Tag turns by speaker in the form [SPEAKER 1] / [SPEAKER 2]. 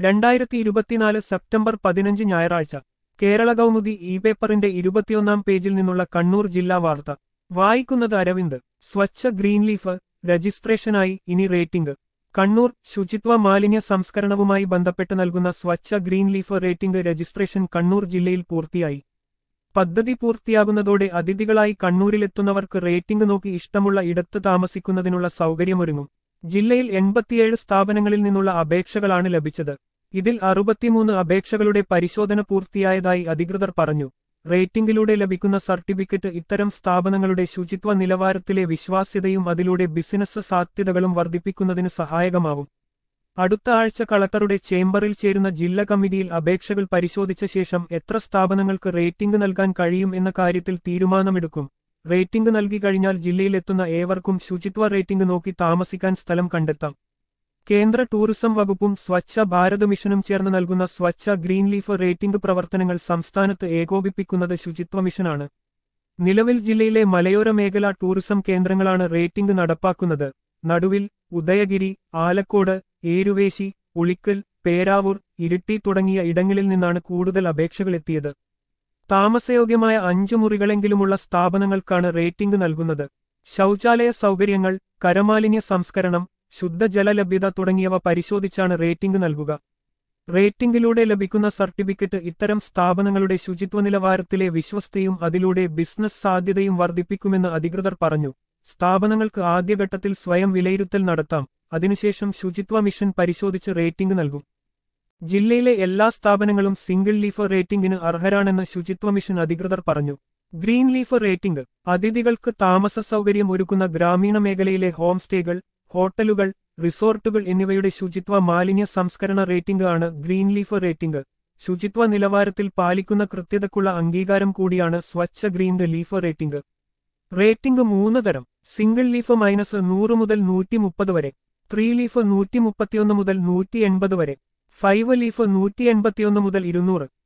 [SPEAKER 1] രണ്ടായിരത്തി ഇരുപത്തിനാല് സെപ്റ്റംബർ പതിനഞ്ച് ഞായറാഴ്ച കേരള കൗമുദി ഇ പേപ്പറിന്റെ ഇരുപത്തിയൊന്നാം പേജിൽ നിന്നുള്ള കണ്ണൂർ ജില്ലാ വാർത്ത വായിക്കുന്നത് അരവിന്ദ് സ്വച്ഛ ഗ്രീൻ ലീഫ് രജിസ്ട്രേഷനായി ഇനി റേറ്റിംഗ് കണ്ണൂർ ശുചിത്വ മാലിന്യ സംസ്കരണവുമായി ബന്ധപ്പെട്ട് നൽകുന്ന Swachh green leaf rating registration Kannur ജില്ലയിൽ പൂർത്തിയായി പദ്ധതി പൂർത്തിയാകുന്നതോടെ അതിഥികളായി കണ്ണൂരിലെത്തുന്നവർക്ക് റേറ്റിംഗ് നോക്കി ഇഷ്ടമുള്ള ഇടത്ത് താമസിക്കുന്നതിനുള്ള സൗകര്യമൊരുങ്ങും ജില്ലയിൽ എൺപത്തിയേഴ് സ്ഥാപനങ്ങളിൽ നിന്നുള്ള അപേക്ഷകളാണ് ലഭിച്ചത് ഇതിൽ അറുപത്തിമൂന്ന് അപേക്ഷകളുടെ പരിശോധന പൂർത്തിയായതായി അധികൃതർ പറഞ്ഞു റേറ്റിംഗിലൂടെ ലഭിക്കുന്ന സർട്ടിഫിക്കറ്റ് ഇത്തരം സ്ഥാപനങ്ങളുടെ ശുചിത്വ നിലവാരത്തിലെ വിശ്വാസ്യതയും അതിലൂടെ ബിസിനസ് സാധ്യതകളും വർദ്ധിപ്പിക്കുന്നതിന് സഹായകമാവും അടുത്ത ആഴ്ച കളക്ടറുടെ ചേംബറിൽ ചേരുന്ന ജില്ലാ കമ്മിറ്റിയിൽ അപേക്ഷകൾ പരിശോധിച്ച ശേഷം എത്ര സ്ഥാപനങ്ങൾക്ക് റേറ്റിംഗ് നൽകാൻ കഴിയും എന്ന കാര്യത്തിൽ തീരുമാനമെടുക്കും റേറ്റിംഗ് നൽകി കഴിഞ്ഞാൽ ജില്ലയിലെത്തുന്ന ഏവർക്കും ശുചിത്വ റേറ്റിംഗ് നോക്കി താമസിക്കാൻ സ്ഥലം കണ്ടെത്താം കേന്ദ്ര ടൂറിസം വകുപ്പും സ്വച്ഛ ഭാരത് മിഷനും ചേർന്ന് നൽകുന്ന സ്വച്ഛ ഗ്രീൻ ലീഫ് റേറ്റിംഗ് പ്രവർത്തനങ്ങൾ സംസ്ഥാനത്ത് ഏകോപിപ്പിക്കുന്നത് ശുചിത്വ മിഷനാണ് നിലവിൽ ജില്ലയിലെ മലയോര മേഖല ടൂറിസം കേന്ദ്രങ്ങളാണ് റേറ്റിംഗ് നടപ്പാക്കുന്നത് നടുവിൽ ഉദയഗിരി ആലക്കോട് ഏരുവേശി ഉളിക്കൽ പേരാവൂർ ഇരിട്ടി തുടങ്ങിയ ഇടങ്ങളിൽ നിന്നാണ് കൂടുതൽ അപേക്ഷകളെത്തിയത് താമസയോഗ്യമായ അഞ്ചു മുറികളെങ്കിലുമുള്ള സ്ഥാപനങ്ങൾക്കാണ് റേറ്റിംഗ് നൽകുന്നത് ശൗചാലയ സൗകര്യങ്ങൾ കരമാലിന്യ സംസ്കരണം ശുദ്ധജല ലഭ്യത തുടങ്ങിയവ പരിശോധിച്ചാണ് റേറ്റിംഗ് നൽകുക റേറ്റിംഗിലൂടെ ലഭിക്കുന്ന സർട്ടിഫിക്കറ്റ് ഇത്തരം സ്ഥാപനങ്ങളുടെ ശുചിത്വ നിലവാരത്തിലെ വിശ്വസ്തയും അതിലൂടെ ബിസിനസ് സാധ്യതയും വർദ്ധിപ്പിക്കുമെന്ന് അധികൃതർ പറഞ്ഞു സ്ഥാപനങ്ങൾക്ക് ആദ്യഘട്ടത്തിൽ സ്വയം വിലയിരുത്തൽ നടത്താം അതിനുശേഷം ശുചിത്വ മിഷൻ പരിശോധിച്ച് റേറ്റിംഗ് നൽകും ജില്ലയിലെ എല്ലാ സ്ഥാപനങ്ങളും സിംഗിൾ ലീഫ് റേറ്റിംഗിന് അർഹരാണെന്ന് ശുചിത്വ മിഷൻ അധികൃതർ പറഞ്ഞു ഗ്രീൻ ലീഫ് റേറ്റിംഗ് അതിഥികൾക്ക് താമസ സൗകര്യം ഒരുക്കുന്ന ഗ്രാമീണ മേഖലയിലെ ഹോം സ്റ്റേകൾ ഹോട്ടലുകൾ റിസോർട്ടുകൾ എന്നിവയുടെ ശുചിത്വ മാലിന്യ സംസ്കരണ റേറ്റിംഗ് ആണ് ഗ്രീൻ ലീഫ് റേറ്റിംഗ് ശുചിത്വ നിലവാരത്തിൽ പാലിക്കുന്ന കൃത്യതക്കുള്ള അംഗീകാരം കൂടിയാണ് Swachh green leaf rating rating മൂന്ന് തരം സിംഗിൾ ലീഫ് മൈനസ് നൂറ് മുതൽ നൂറ്റി മുപ്പത് വരെ ത്രീ ലീഫ് നൂറ്റി മുപ്പത്തിയൊന്ന് മുതൽ നൂറ്റി എൺപത് വരെ ഫൈവ് ലീഫ് നൂറ്റി എൺപത്തിയൊന്ന് മുതൽ ഇരുന്നൂറ്